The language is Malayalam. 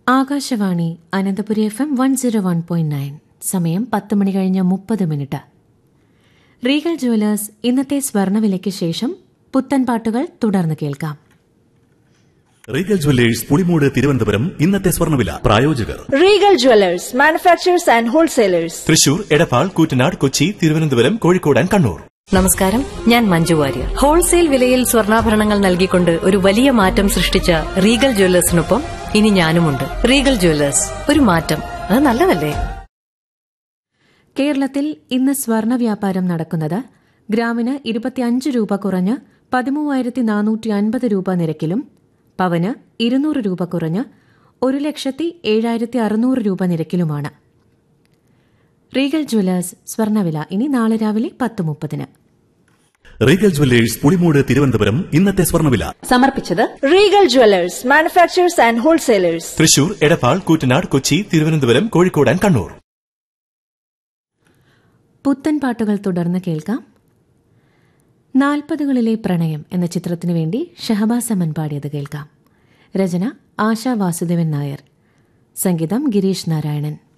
Akashvani Ananthapuri F M one zero one point nine സമയം പത്ത് മണി കഴിഞ്ഞ് മുപ്പത് മിനിറ്റ് റീഗൽ ജുവലേഴ്സ് ഇന്നത്തെ സ്വർണവിലയ്ക്ക് ശേഷം പുത്തൻ പാട്ടുകൾ തുടർന്ന് കേൾക്കാം റീഗൽ ജ്വല്ലേഴ്സ് പുളിമൂട് തിരുവനന്തപുരം ഇന്നത്തെ സ്വർണ്ണവില പ്രായോജകർ Regal Jewelers, manufacturers and wholesalers. Thrissur Edappal Koottanad Kochi Thiruvananthapuram Kozhikode and Kannur നമസ്കാരം ഞാൻ മഞ്ജു വാര്യർ ഹോൾസെയിൽ വിലയിൽ സ്വർണ്ണാഭരണങ്ങൾ നൽകിക്കൊണ്ട് ഒരു വലിയ മാറ്റം സൃഷ്ടിച്ച റീഗൽ ജ്വല്ലേഴ്സിനൊപ്പം ഇനി ഞാനുമുണ്ട് റീഗൽ ജ്വല്ലേഴ്സ് ഒരു മാറ്റം അത് നല്ലതല്ലേ കേരളത്തിൽ ഇന്ന് സ്വർണ വ്യാപാരം നടക്കുന്നത് ഗ്രാമിന് ഇരുപത്തിയഞ്ച് രൂപ കുറഞ്ഞ് പതിമൂവായിരത്തി നാനൂറ്റി അൻപത് രൂപ നിരക്കിലും പവന് ഇരുന്നൂറ് രൂപ കുറഞ്ഞ് ഒരു ലക്ഷത്തി ഏഴായിരത്തി അറുന്നൂറ് രൂപ നിരക്കിലുമാണ് റീഗൽ ജ്വല്ലേഴ്സ് സ്വർണവില ഇനി നാളെ രാവിലെ പത്ത് മുപ്പതിന് റീഗൽ ജ്വല്ലേഴ്സ് പുളിമൂട് തിരുവനന്തപുരം ഇന്നത്തെ സ്വർണ്ണവില സമർപ്പിച്ചത് Regal Jewelers, manufacturers and wholesalers. Thrissur Edappal Koottanad Kochi Thiruvananthapuram Kozhikode and Kannur പുത്തൻ പാട്ടുകൾ തുടർന്ന് കേൾക്കാം നാൽപ്പതുകളിലെ പ്രണയം എന്ന ചിത്രത്തിനു വേണ്ടി ഷഹബാസ് അമൻ പാടിയത് കേൾക്കാം രചന ആശാ വാസുദേവൻ നായർ സംഗീതം ഗിരീഷ് നാരായണൻ